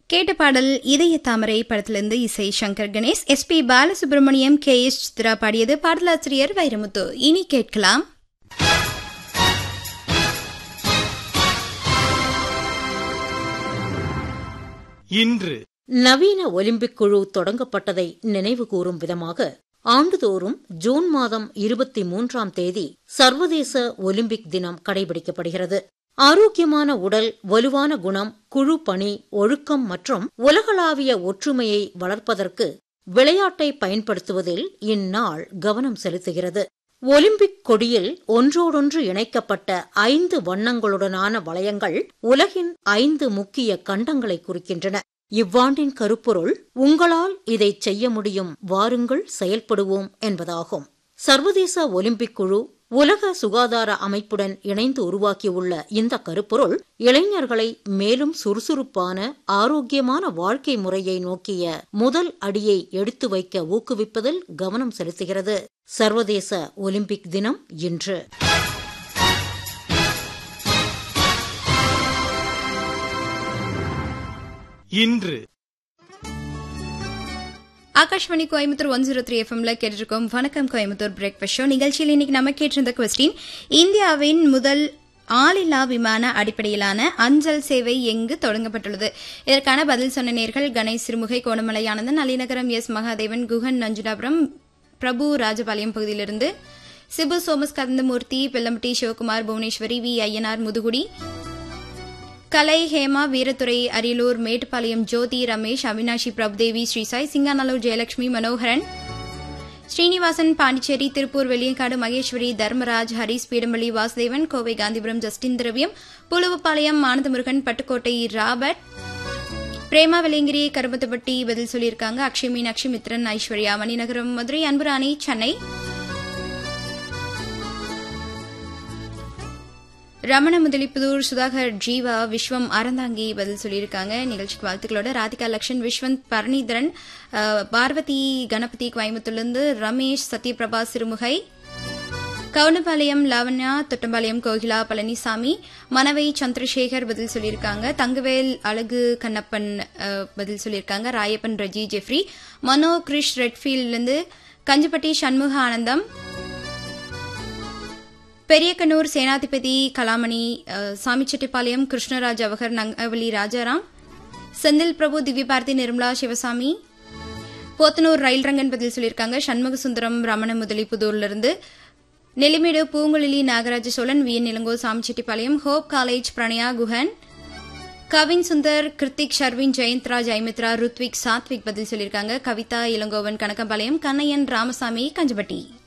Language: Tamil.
கேட்ட பாடல் இதய தாமரை படத்திலிருந்து இசை Shankar Ganesh S P Balasubrahmanyam K S Chithra பாடியது பாடலாசிரியர் வைரமுத்து இனி கேட்கலாம் இன்று நவீன ஒலிம்பிக் குழு தொடங்கப்பட்டதை நினைவு கூறும் விதமாக ஆண்டுதோறும் ஜூன் மாதம் இருபத்தி மூன்றாம் தேதி சர்வதேச ஒலிம்பிக் தினம் கடைபிடிக்கப்படுகிறது ஆரோக்கியமான உடல் வலுவான குணம் குழு பணி ஒழுக்கம் மற்றும் உலகளாவிய ஒற்றுமையை வளர்ப்பதற்கு விளையாட்டை பயன்படுத்துவதில் இந்நாள் கவனம் செலுத்துகிறது ஒலிம்பிக் கொடியில் ஒன்றோடொன்று இணைக்கப்பட்ட ஐந்து வண்ணங்களுடனான வளையங்கள் உலகின் ஐந்து முக்கிய கண்டங்களை குறிக்கின்றன இவ்வாண்டின் கருப்பொருள் உங்களால் இதை செய்ய முடியும் வாருங்கள் செயல்படுவோம் என்பதாகும் சர்வதேச ஒலிம்பிக் குழு உலக சுகாதார அமைப்புடன் இணைந்து உருவாக்கியுள்ள இந்த கருப்பொருள் இளைஞர்களை மேலும் சுறுசுறுப்பான ஆரோக்கியமான வாழ்க்கை முறையை நோக்கிய முதல் அடியை எடுத்து வைக்க ஊக்குவிப்பதில் கவனம் செலுத்துகிறது சர்வதேச ஒலிம்பிக் தினம் இன்று இன்று Akashvani Coimbatore one zero three எஃப்எம்ல கேட்டிருக்கோம் வணக்கம் கோயம்புத்தூர் பிரேக்ஃபாஸ்ட் ஷோ நிகழ்ச்சியில் இன்னைக்கு நம்ம கேட்டிருந்த கொஸ்டின் இந்தியாவின் முதல் ஆளில்லா விமான அடிப்படையிலான அஞ்சல் சேவை எங்கு தொடங்கப்பட்டுள்ளது இதற்கான பதில் சொன்ன நேர்கள் கணேஷ் சிறுமுகை கோணமலை ஆனந்தன் அலிநகரம் எஸ் மகாதேவன் குகன் நஞ்சுடாபுரம் பிரபு ராஜபாளையம் பகுதியிலிருந்து Sibu Somas Kandamoorthy Bellampatti Sivakumar Bhuvaneswari V Ayyanar Muthukudi Kalai Hema Veerathurai Ariyalur Mettupalayam Jothi Ramesh Avinashi Prabhudevi Srisai Singanallur Jayalakshmi Manoharan Srinivasan Pondicherry Tiruppur Velliyangadu Maheswari Dharmaraj Haris Peedampalli Vasudevan Kovai Gandhipuram Justin Dhiraviyam Puluvapalayam Anandamurugan Pattukkottai Robert Prema Velliangiri Karumathampatti பதில் சொல்லியிருக்காங்க அக்ஷய் மீனாட்சி மித்ரன் ஐஸ்வர்யா மணிநகரம் மதுரை அன்புராணி சென்னை ரமண முதலிப்புதூர் சுதாகர் ஜீவா விஸ்வம் அறந்தாங்கி பதில் சொல்லியிருக்காங்க நிகழ்ச்சிக்கு வாழ்த்துக்களோட ராதிகா லக்ஷன் விஸ்வந்த் பரணிதரன் பார்வதி கணபதி கோயம்புத்தூர்லேருந்து ரமேஷ் சத்யபிரபா சிறுமுகை கவுனபாளையம் லாவண்யா தொட்டம்பாளையம் கோகிலா பழனிசாமி மனவை சந்திரசேகர் பதில் சொல்லியிருக்காங்க தங்கவேல் அழகு கண்ணப்பன் பதில் சொல்லியிருக்காங்க ராயப்பன் ரஜி ஜெஃப்ரி மனோ கிரிஷ் ரெட்ஃபீல்ட்லேருந்து கஞ்சப்பட்டி சண்முக ஆனந்தம் பெரியக்கனூர் சேனாதிபதி கலாமணி சாமிச்செட்டிப்பாளையம் கிருஷ்ணராஜ் அவகர் நங்கவலி ராஜாராம் செந்தில் பிரபு திவ்யபாரதி நிர்மலா சிவசாமி போத்தனூர் ரயில் ரங்கன் பதில் சொல்லியிருக்காங்க சண்முக சுந்தரம் ரமண முதலிப்புதூர்லிருந்து Nellimedu Poonguzhali Nagaraja Chozhan V N Ilango Samichettipalayam Hope College Pranaya Guhan Kavin Sundar Krithik Sharvin Jayanthraj Aimitra Ruthvik Sathvik பதில் சொல்லியிருக்காங்க கவிதா இளங்கோவன் கணக்கம்பாளையம் கண்ணையன் ராமசாமி கஞ்சபட்டி